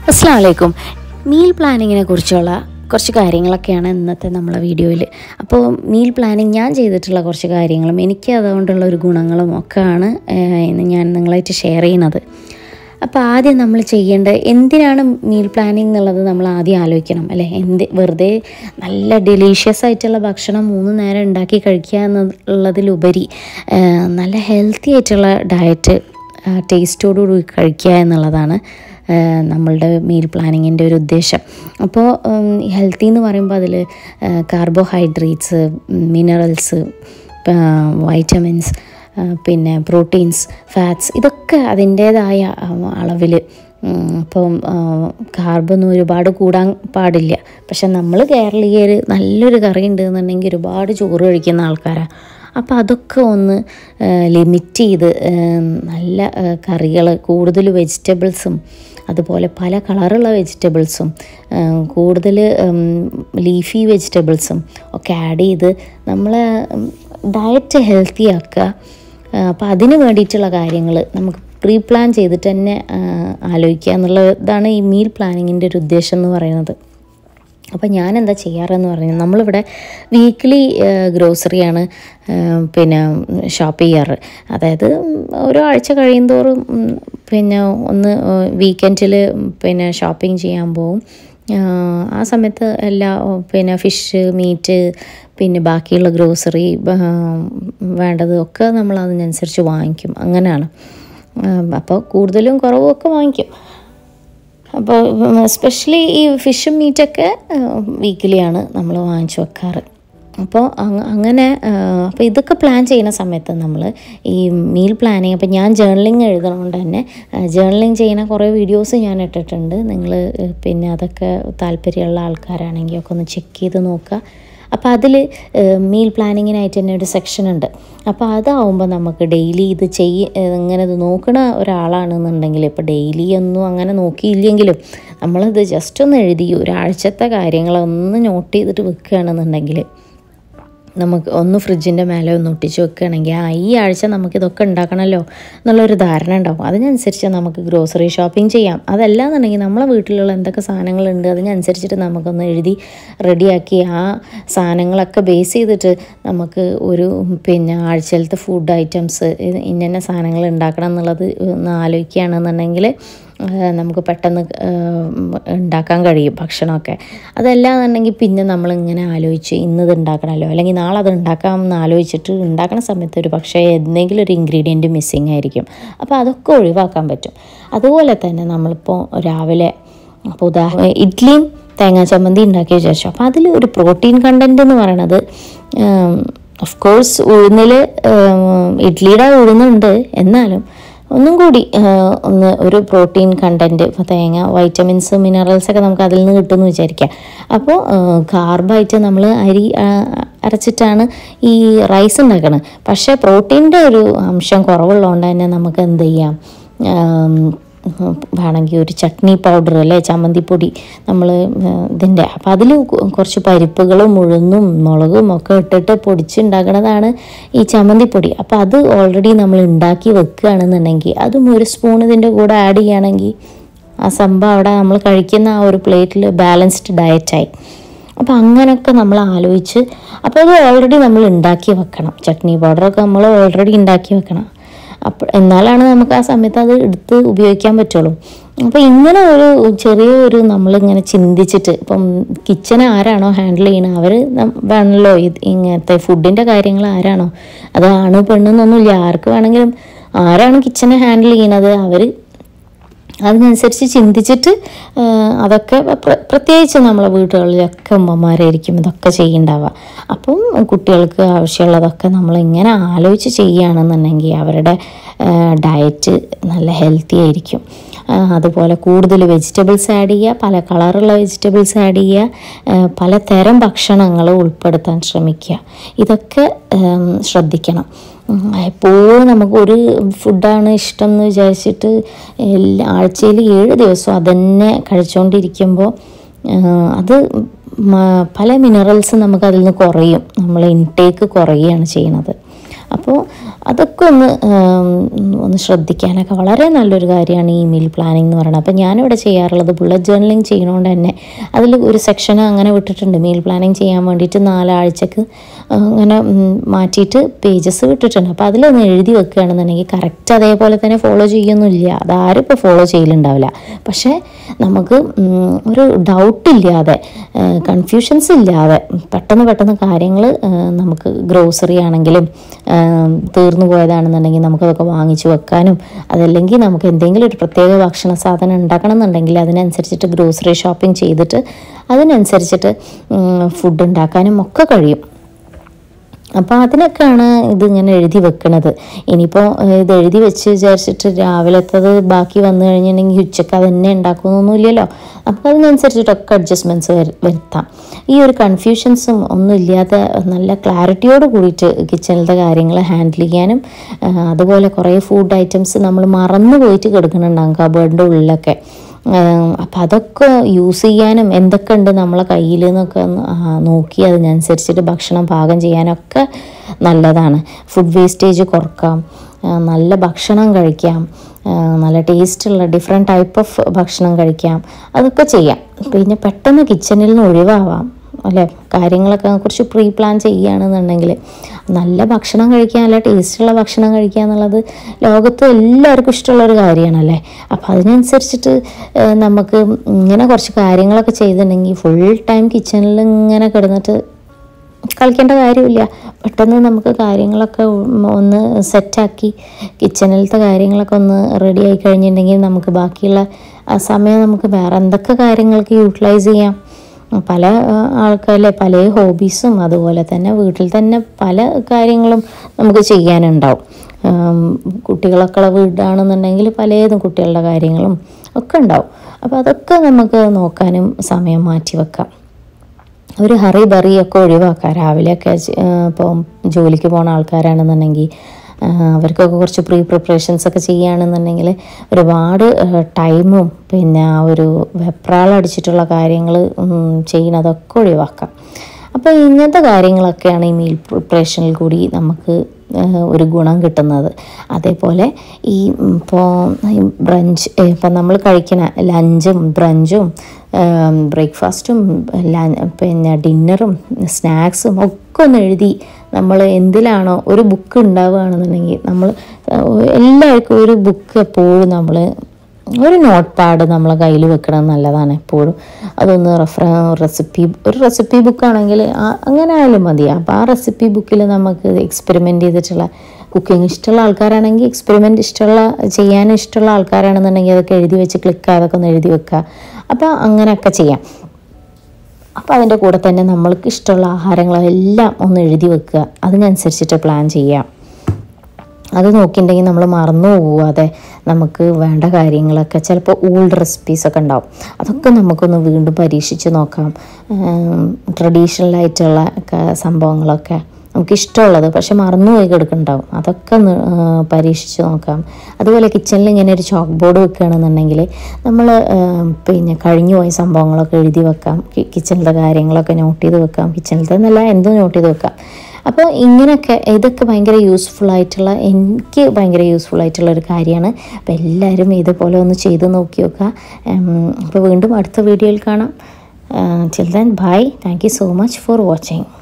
അസ്സാം വലൈക്കും മീൽ പ്ലാനിങ്ങിനെ കുറിച്ചുള്ള കുറച്ച് കാര്യങ്ങളൊക്കെയാണ് ഇന്നത്തെ നമ്മളെ വീഡിയോയിൽ അപ്പോൾ മീൽ പ്ലാനിങ് ഞാൻ ചെയ്തിട്ടുള്ള കുറച്ച് കാര്യങ്ങളും എനിക്ക് അതുകൊണ്ടുള്ള ഒരു ഗുണങ്ങളും ഒക്കെയാണ് ഏഹ്, ഇന്ന് ഞാൻ നിങ്ങളായിട്ട് ഷെയർ ചെയ്യുന്നത് അപ്പോൾ ആദ്യം നമ്മൾ ചെയ്യേണ്ട എന്തിനാണ് മീൽ പ്ലാനിങ് എന്നുള്ളത് നമ്മൾ ആദ്യം ആലോചിക്കണം അല്ലേ എന്ത് വെറുതെ നല്ല ഡെലീഷ്യസ് ആയിട്ടുള്ള ഭക്ഷണം മൂന്ന് നേരം ഉണ്ടാക്കി കഴിക്കുക എന്നുള്ളതിലുപരി ഏഹ്, നല്ല ഹെൽത്തി ആയിട്ടുള്ള ഡയറ്റ് ടേസ്റ്റോടുകൂടി കഴിക്കുക എന്നുള്ളതാണ് ഏഹ് നമ്മളുടെ മീൽ പ്ലാനിങ്ങിൻ്റെ ഒരു ഉദ്ദേശം അപ്പോൾ ഹെൽത്തി എന്ന് പറയുമ്പോൾ അതിൽ കാർബോഹൈഡ്രേറ്റ്സ് മിനറൽസ് വൈറ്റമിൻസ് പിന്നെ പ്രോട്ടീൻസ് ഫാറ്റ്സ് ഇതൊക്കെ അതിൻ്റേതായ അളവിൽ ഇപ്പം കാർബൊന്നും ഒരുപാട് കൂടാൻ പാടില്ല പക്ഷെ നമ്മൾ കേരളീയർ നല്ലൊരു കറി ഉണ്ടെന്നുണ്ടെങ്കിൽ ഒരുപാട് ചോറ് കഴിക്കുന്ന ആൾക്കാരാണ് അപ്പോൾ അതൊക്കെ ഒന്ന് ലിമിറ്റ് ചെയ്ത് ഏഹ്, നല്ല കറികൾ കൂടുതൽ വെജിറ്റബിൾസും അതുപോലെ പല കളറുള്ള വെജിറ്റബിൾസും കൂടുതൽ ലീഫി വെജിറ്റബിൾസും ഒക്കെ ആഡ് ചെയ്ത് നമ്മളെ ഡയറ്റ് ഹെൽത്തി ആക്കുക അപ്പോൾ അതിന് വേണ്ടിയിട്ടുള്ള കാര്യങ്ങൾ നമുക്ക് പ്രീ പ്ലാൻ ചെയ്തിട്ട് തന്നെ ആ, ആലോചിക്കുക എന്നുള്ളതാണ് ഈ മീൽ പ്ലാനിങ്ങിൻ്റെ ഒരു ഉദ്ദേശം എന്ന് പറയുന്നത് അപ്പോൾ ഞാൻ എന്താ ചെയ്യാറെന്ന് പറഞ്ഞാൽ നമ്മളിവിടെ വീക്ക്ലി ഗ്രോസറിയാണ് പിന്നെ ഷോപ്പ് ചെയ്യാറ് അതായത് ഒരാഴ്ച കഴിയുന്തോറും ഉം, പിന്നെ ഒന്ന് വീക്കെൻഡിൽ പിന്നെ ഷോപ്പിംഗ് ചെയ്യാൻ പോവും ആ, ആ സമയത്ത് എല്ലാ പിന്നെ ഫിഷ് മീറ്റ് പിന്നെ ബാക്കിയുള്ള ഗ്രോസറി വേണ്ടത് ഒക്കെ നമ്മൾ അതിനനുസരിച്ച് വാങ്ങിക്കും അങ്ങനെയാണ് അപ്പോൾ കൂടുതലും കുറവും ഒക്കെ വാങ്ങിക്കും അപ്പോൾ എസ്പെഷ്യലി ഈ ഫിഷും മീറ്റൊക്കെ വീക്കിലിയാണ് നമ്മൾ വാങ്ങിച്ചു വെക്കാറ് അപ്പോൾ അങ്ങ- അങ്ങനെ അപ്പോൾ ഇതൊക്കെ പ്ലാൻ ചെയ്യുന്ന സമയത്ത് നമ്മൾ ഈ മീൽ പ്ലാനിങ് അപ്പോൾ ഞാൻ ജേർണലിങ് എഴുതണതുകൊണ്ട് തന്നെ ജേർണലിങ് ചെയ്യുന്ന കുറേ വീഡിയോസ് ഞാൻ ഇട്ടിട്ടുണ്ട് നിങ്ങൾ പിന്നെ അതൊക്കെ താല്പര്യമുള്ള ആൾക്കാരാണെങ്കിൽ ഒക്കെ ഒന്ന് ചെക്ക് ചെയ്ത് നോക്കുക അപ്പോൾ അതിൽ മീൽ പ്ലാനിങ്ങിനായിട്ട് തന്നെ ഒരു സെക്ഷൻ ഉണ്ട് അപ്പോൾ അതാവുമ്പോൾ നമുക്ക് ഡെയിലി ഇത് ചെയ്യ ഇങ്ങനെ ഇത് നോക്കണ ഒരാളാണെന്നുണ്ടെങ്കിൽ ഇപ്പോൾ ഡെയിലി ഒന്നും അങ്ങനെ നോക്കിയില്ലെങ്കിലും നമ്മളിത് ജസ്റ്റ് ഒന്ന് എഴുതി ഒരാഴ്ചത്തെ കാര്യങ്ങളൊന്ന് നോട്ട് ചെയ്തിട്ട് വെക്കുകയാണെന്നുണ്ടെങ്കിൽ നമുക്ക് ഒന്ന് ഫ്രിഡ്ജിൻ്റെ മേലെ ഒന്ന് ഒട്ടിച്ച് വെക്കുകയാണെങ്കിൽ ആ ഈ ആഴ്ച നമുക്കിതൊക്കെ ഉണ്ടാക്കണമല്ലോ എന്നുള്ളൊരു ധാരണ ഉണ്ടാവും അതിനനുസരിച്ച് നമുക്ക് ഗ്രോസറി ഷോപ്പിംഗ് ചെയ്യാം അതല്ല എന്നുണ്ടെങ്കിൽ നമ്മളെ വീട്ടിലുള്ള എന്തൊക്കെ സാധനങ്ങളുണ്ട് അതിനനുസരിച്ചിട്ട് നമുക്കൊന്ന് എഴുതി റെഡിയാക്കി ആ സാധനങ്ങളൊക്കെ ബേസ് ചെയ്തിട്ട് നമുക്ക് ഒരു പിന്നെ ആഴ്ചയിലത്തെ ഫുഡ് ഐറ്റംസ് ഇന്ന സാധനങ്ങൾ ഉണ്ടാക്കണം എന്നുള്ളത് ഒന്ന് ആലോചിക്കുകയാണെന്നുണ്ടെങ്കിൽ ഏഹ് നമുക്ക് പെട്ടെന്ന് ഏഹ് ഉണ്ടാക്കാൻ കഴിയും ഭക്ഷണമൊക്കെ അതല്ലാന്നുണ്ടെങ്കിൽ പിന്നെ നമ്മളിങ്ങനെ ആലോചിച്ച് ഇന്നത് ഉണ്ടാക്കണമല്ലോ അല്ലെങ്കിൽ നാളെ അത് ഉണ്ടാക്കാമെന്ന് ആലോചിച്ചിട്ട് ഉണ്ടാക്കണ സമയത്ത് ഒരു പക്ഷേ എന്തെങ്കിലും ഒരു ഇൻഗ്രീഡിയൻറ്റ് മിസ്സിങ് ആയിരിക്കും അപ്പോൾ അതൊക്കെ ഒഴിവാക്കാൻ പറ്റും അതുപോലെ തന്നെ നമ്മളിപ്പോൾ രാവിലെ അപ്പോൾ ഉദാഹരണം ഇഡ്ഡലിയും തേങ്ങാ ചമ്മന്തി ഉണ്ടാക്കി വിചാരിച്ചു അപ്പോൾ അതിൽ ഒരു പ്രോട്ടീൻ കണ്ടൻറ്റ് എന്ന് പറയണത് ഓഫ് കോഴ്സ് ഉഴുന്നിൽ ഇഡ്ഡലിയുടെ ഉഴുന്നുണ്ട് എന്നാലും ഒന്നും കൂടി ആ, ഒന്ന് ഒരു പ്രോട്ടീൻ കണ്ടൻറ്റ് ഇപ്പോൾ തേങ്ങ വൈറ്റമിൻസ് മിനറൽസ് ഒക്കെ നമുക്ക് അതിൽ നിന്ന് കിട്ടുമെന്ന് വിചാരിക്കാം അപ്പോൾ കാർബായിട്ട് നമ്മൾ അരി ആ, അരച്ചിട്ടാണ് ഈ റൈസ് ഉണ്ടാക്കുന്നത് പക്ഷേ പ്രോട്ടീൻ്റെ ഒരു അംശം കുറവുള്ളതുകൊണ്ട് തന്നെ നമുക്ക് എന്ത് ചെയ്യാം ആം, വേണമെങ്കിൽ ഒരു ചട്നി പൗഡർ അല്ലേ ചമ്മന്തിപ്പൊടി നമ്മൾ ഇതിൻ്റെ അപ്പോൾ അതിൽ കുറച്ച് പരിപ്പുകളും ഉഴുന്നും മുളകും ഒക്കെ ഇട്ടിട്ട് പൊടിച്ചുണ്ടാക്കണതാണ് ഈ ചമ്മന്തിപ്പൊടി അപ്പോൾ അത് ഓൾറെഡി നമ്മൾ ഉണ്ടാക്കി വെക്കുകയാണെന്നുണ്ടെങ്കിൽ അതും ഒരു സ്പൂൺ ഇതിൻ്റെ കൂടെ ആഡ് ചെയ്യുകയാണെങ്കിൽ ആ സംഭവം അവിടെ നമ്മൾ കഴിക്കുന്ന ആ ഒരു പ്ലേറ്റിൽ ബാലൻസ്ഡ് ഡയറ്റായി അപ്പോൾ അങ്ങനെയൊക്കെ നമ്മൾ ആലോചിച്ച് അപ്പോൾ അത് ഓൾറെഡി നമ്മൾ ഉണ്ടാക്കി വെക്കണം ചട്നി പൗഡറൊക്കെ നമ്മൾ ഓൾറെഡി ഉണ്ടാക്കി വെക്കണം അപ്പോൾ എന്നാലാണ് നമുക്ക് ആ സമയത്ത് അത് എടുത്ത് ഉപയോഗിക്കാൻ പറ്റുള്ളൂ അപ്പോൾ ഇങ്ങനെ ഒരു ചെറിയ ഒരു നമ്മളിങ്ങനെ ചിന്തിച്ചിട്ട് ഇപ്പം കിച്ചൺ ആരാണോ ഹാൻഡിൽ ചെയ്യണത് അവർ വേണമല്ലോ ഇത് ഇങ്ങനത്തെ ഫുഡിൻ്റെ കാര്യങ്ങൾ ആരാണോ അത് ആണ് പെണ്ണെന്നൊന്നുമില്ല ആർക്ക് വേണമെങ്കിലും ആരാണ് കിച്ചനെ ഹാൻഡിൽ ചെയ്യണത് അവർ അതിനനുസരിച്ച് ചിന്തിച്ചിട്ട് ആ, അതൊക്കെ പ്ര- പ്രത്യേകിച്ച് നമ്മളെ വീടുകളിലൊക്കെ അമ്മമാരായിരിക്കും ഇതൊക്കെ ചെയ്യുന്നുണ്ടാവുക അപ്പം കുട്ടികൾക്ക് ആവശ്യമുള്ളതൊക്കെ നമ്മൾ ഇങ്ങനെ ആലോചിച്ച് ചെയ്യുകയാണെന്നുണ്ടെങ്കിൽ അവരുടെ ഡയറ്റ് നല്ല ഹെൽത്തി ആയിരിക്കും ആ, അതുപോലെ കൂടുതൽ വെജിറ്റബിൾസ് ആഡ് ചെയ്യുക പല കളറുള്ള വെജിറ്റബിൾസ് ആഡ് ചെയ്യുക ആ, പലതരം ഭക്ഷണങ്ങൾ ഉൾപ്പെടുത്താൻ ശ്രമിക്കുക ഇതൊക്കെ ഉം, ശ്രദ്ധിക്കണം ഉം, എപ്പോഴും നമുക്ക് ഒരു ഫുഡാണ് ഇഷ്ടം എന്ന് വിചാരിച്ചിട്ട് എല്ലാ ആഴ്ചയിൽ ഏഴ് ദിവസവും അതന്നെ കഴിച്ചുകൊണ്ടിരിക്കുമ്പോൾ അത് മ- പല മിനറൽസ് നമുക്ക് അതിൽ നിന്ന് കുറയും നമ്മൾ ഇൻടേക്ക് കുറയുകയാണ് ചെയ്യുന്നത് അപ്പോൾ അതൊക്കെ ഒന്ന് ഉം, ഒന്ന് ശ്രദ്ധിക്കാനൊക്കെ വളരെ നല്ലൊരു കാര്യമാണ് ഈ മീൽ പ്ലാനിങ് എന്ന് പറയുന്നത് അപ്പോൾ ഞാനിവിടെ ചെയ്യാറുള്ളത് ബുള്ളറ്റ് ജേർണലിങ് ചെയ്യുന്നതുകൊണ്ട് തന്നെ അതിൽ ഒരു സെക്ഷൻ അങ്ങനെ വിട്ടിട്ടുണ്ട് മീൽ പ്ലാനിങ് ചെയ്യാൻ വേണ്ടിയിട്ട് നാലാഴ്ചക്ക് അങ്ങനെ ഉം, മാറ്റിയിട്ട് പേജസ് വിട്ടിട്ടുണ്ട് അപ്പോൾ അതിലൊന്ന് എഴുതി വെക്കുകയാണെന്നുണ്ടെങ്കിൽ കറക്റ്റ് അതേപോലെ തന്നെ ഫോളോ ചെയ്യൊന്നുമില്ല അതാരും ഇപ്പോൾ ഫോളോ ചെയ്യലുണ്ടാവില്ല പക്ഷേ നമുക്ക് ഉം, ഒരു ഡൗട്ട് ഇല്ലാതെ കൺഫ്യൂഷൻസ് ഇല്ലാതെ പെട്ടെന്ന് പെട്ടെന്ന് കാര്യങ്ങൾ നമുക്ക് ഗ്രോസറി ആണെങ്കിലും ആ, തീർന്നു പോയതാണെന്നുണ്ടെങ്കിൽ നമുക്കതൊക്കെ വാങ്ങിച്ചു വെക്കാനും അതല്ലെങ്കിൽ നമുക്ക് എന്തെങ്കിലും ഒരു പ്രത്യേക ഭക്ഷണ സാധനം ഉണ്ടാക്കണം എന്നുണ്ടെങ്കിൽ അതിനനുസരിച്ചിട്ട് ഗ്രോസറി ഷോപ്പിംഗ് ചെയ്തിട്ട് അതിനനുസരിച്ചിട്ട് ഫുഡ് ഉണ്ടാക്കാനും ഒക്കെ കഴിയും അപ്പോൾ അതിനൊക്കെയാണ് ഇതിങ്ങനെ എഴുതി വെക്കണത് ഇനിയിപ്പോൾ ഇത് എഴുതി വെച്ച് വിചാരിച്ചിട്ട് രാവിലത്തത് ബാക്കി വന്നു കഴിഞ്ഞിട്ടുണ്ടെങ്കിൽ ഉച്ചക്ക് അത് തന്നെ ഉണ്ടാക്കുന്നൊന്നുമില്ലല്ലോ അപ്പോൾ അതിനനുസരിച്ചിട്ടൊക്കെ അഡ്ജസ്റ്റ്മെൻറ്റ്സ് വരുത്താം ഈ ഒരു കൺഫ്യൂഷൻസും ഒന്നും ഇല്ലാതെ നല്ല ക്ലാരിറ്റിയോട് കൂടിയിട്ട് കിച്ചണിലത്തെ കാര്യങ്ങൾ ഹാൻഡിൽ ചെയ്യാനും ആ, അതുപോലെ കുറേ ഫുഡ് ഐറ്റംസ് നമ്മൾ മറന്നു പോയിട്ട് കിടക്കുന്നുണ്ടാകും കബേർഡിൻ്റെ ഉള്ളിലൊക്കെ അപ്പം അതൊക്കെ യൂസ് ചെയ്യാനും എന്തൊക്കെ ഉണ്ട് നമ്മളെ കയ്യിൽ എന്നൊക്കെ ഒന്ന് ആ, നോക്കി അതിനനുസരിച്ചിട്ട് ഭക്ഷണം പാകം ചെയ്യാനൊക്കെ നല്ലതാണ് ഫുഡ് വേസ്റ്റേജ് കുറക്കാം ആ, നല്ല ഭക്ഷണം കഴിക്കാം ആ, നല്ല ടേസ്റ്റുള്ള ഡിഫറെൻറ്റ് ടൈപ്പ് ഓഫ് ഭക്ഷണം കഴിക്കാം അതൊക്കെ ചെയ്യാം പിന്നെ പെട്ടെന്ന് കിച്ചണിൽ നിന്ന് ഒഴിവാവാം അല്ലേ കാര്യങ്ങളൊക്കെ കുറച്ച് പ്രീ പ്ലാൻ ചെയ്യുകയാണെന്നുണ്ടെങ്കിൽ നല്ല ഭക്ഷണം കഴിക്കുക നല്ല ടേസ്റ്റുള്ള ഭക്ഷണം കഴിക്കുക എന്നുള്ളത് ലോകത്ത് എല്ലാവർക്കും ഇഷ്ടമുള്ള ഒരു കാര്യമാണല്ലേ അപ്പോൾ അതിനനുസരിച്ചിട്ട് ഏഹ്, നമുക്ക് ഇങ്ങനെ കുറച്ച് കാര്യങ്ങളൊക്കെ ചെയ്തിട്ടുണ്ടെങ്കിൽ ഫുൾ ടൈം കിച്ചണിൽ ഇങ്ങനെ കിടന്നിട്ട് കളിക്കേണ്ട കാര്യമില്ല പെട്ടെന്ന് നമുക്ക് കാര്യങ്ങളൊക്കെ ഒന്ന് സെറ്റാക്കി കിച്ചണിലത്തെ കാര്യങ്ങളൊക്കെ ഒന്ന് റെഡി ആയി കഴിഞ്ഞിട്ടുണ്ടെങ്കിൽ നമുക്ക് ബാക്കിയുള്ള ആ സമയം നമുക്ക് വേറെ എന്തൊക്കെ കാര്യങ്ങൾക്ക് യൂട്ടിലൈസ് ചെയ്യാം പല ആൾക്കാരിലെ പല ഹോബീസും അതുപോലെ തന്നെ വീട്ടിൽ തന്നെ പല കാര്യങ്ങളും നമുക്ക് ചെയ്യാനുണ്ടാവും ഉം, കുട്ടികളൊക്കെ ഉള്ള വീടാണെന്നുണ്ടെങ്കിൽ പലതും കുട്ടികളുടെ കാര്യങ്ങളും ഒക്കെ ഉണ്ടാവും അപ്പോൾ അതൊക്കെ നമുക്ക് നോക്കാനും സമയം മാറ്റി വെക്കാം ഒരു ഹറി ബറിയൊക്കെ ഒഴിവാക്കാം രാവിലെയൊക്കെ ഇപ്പോൾ ജോലിക്ക് പോണ ആൾക്കാരാണെന്നുണ്ടെങ്കിൽ ആ, അവർക്കൊക്കെ കുറച്ച് പ്രീ പ്രിപ്പറേഷൻസ് ഒക്കെ ചെയ്യുകയാണെന്നുണ്ടെങ്കിൽ ഒരുപാട് ടൈമും പിന്നെ ആ ഒരു വെപ്രാളടിച്ചിട്ടുള്ള കാര്യങ്ങൾ ചെയ്യുന്നതൊക്കെ ഒഴിവാക്കാം അപ്പോൾ ഇങ്ങനത്തെ കാര്യങ്ങളൊക്കെയാണ് ഈ മീൽ പ്രിപ്പറേഷനിൽ കൂടി നമുക്ക് ആ, ഒരു ഗുണം കിട്ടുന്നത് അതേപോലെ ഈ ഇപ്പോൾ ബ്രഞ്ച് ഇപ്പം നമ്മൾ കഴിക്കണ ലഞ്ചും ബ്രഞ്ചും ബ്രേക്ക്ഫാസ്റ്റും പിന്നെ ഡിന്നറും സ്നാക്സും ഒക്കെ ഒന്ന് എഴുതി നമ്മൾ എന്തിലാണോ ഒരു ബുക്ക് ഉണ്ടാവുകയാണെന്നുണ്ടെങ്കിൽ നമ്മൾ എല്ലാവർക്കും ഒരു ബുക്ക് എപ്പോഴും നമ്മൾ ഒരു നോട്ട് പാഡ് നമ്മളെ കയ്യിൽ വെക്കണം നല്ലതാണ് എപ്പോഴും അതൊന്ന് റെഫറ റെസിപ്പി ഒരു റെസിപ്പി ബുക്കാണെങ്കിൽ അങ്ങനെ ആയാലും മതി അപ്പോൾ ആ റെസിപ്പി ബുക്കിൽ നമുക്ക് എക്സ്പെരിമെൻ്റ് ചെയ്തിട്ടുള്ള കുക്കിംഗ് ഇഷ്ടമുള്ള ആൾക്കാരാണെങ്കിൽ എക്സ്പെരിമെൻ്റ് ഇഷ്ടമുള്ള ചെയ്യാൻ ഇഷ്ടമുള്ള ആൾക്കാരാണെന്നുണ്ടെങ്കിൽ അതൊക്കെ എഴുതി വെച്ച് ക്ലിക്ക് അതൊക്കെ ഒന്ന് എഴുതി വെക്കുക അപ്പോൾ അങ്ങനെയൊക്കെ ചെയ്യാം അപ്പോൾ അതിൻ്റെ കൂടെ തന്നെ നമ്മൾക്ക് ഇഷ്ടമുള്ള ആഹാരങ്ങളെല്ലാം ഒന്ന് എഴുതി വെക്കുക അതിനനുസരിച്ചിട്ട് പ്ലാൻ ചെയ്യാം അത് നോക്കിയിട്ടുണ്ടെങ്കിൽ നമ്മൾ മറന്നു പോവാതെ നമുക്ക് വേണ്ട കാര്യങ്ങളൊക്കെ ചിലപ്പോൾ ഓൾഡ് റെസിപ്പീസൊക്കെ ഉണ്ടാവും അതൊക്കെ നമുക്കൊന്ന് വീണ്ടും പരീക്ഷിച്ച് നോക്കാം ട്രഡീഷണൽ ആയിട്ടുള്ള ക- സംഭവങ്ങളൊക്കെ നമുക്ക് ഇഷ്ടമുള്ളത് പക്ഷെ മറന്നുപോയി കിടക്കുന്നുണ്ടാവും അതൊക്കെ ഒന്ന് ആ, പരീക്ഷിച്ച് നോക്കാം അതുപോലെ കിച്ചണിൽ ഇങ്ങനെ ഒരു ചോക്ക് ബോർഡ് വെക്കുകയാണെന്നുണ്ടെങ്കിൽ നമ്മൾ പിന്നെ കഴിഞ്ഞു പോയ സംഭവങ്ങളൊക്കെ എഴുതി വെക്കാം കി- കിച്ചണിലത്തെ കാര്യങ്ങളൊക്കെ നോട്ട് ചെയ്ത് വെക്കാം കിച്ചണിലത്തെ എന്നല്ല എന്തും നോട്ട് ചെയ്ത് വെക്കാം അപ്പോൾ ഇങ്ങനെയൊക്കെ ഇതൊക്കെ ഭയങ്കര യൂസ്ഫുൾ ആയിട്ടുള്ള എനിക്ക് ഭയങ്കര യൂസ്ഫുൾ ആയിട്ടുള്ള ഒരു കാര്യമാണ് അപ്പോൾ എല്ലാവരും ഇതുപോലെ ഒന്ന് ചെയ്ത് നോക്കി നോക്കുക അപ്പോൾ വീണ്ടും അടുത്ത വീഡിയോയിൽ കാണാം children bye thank you so much for watching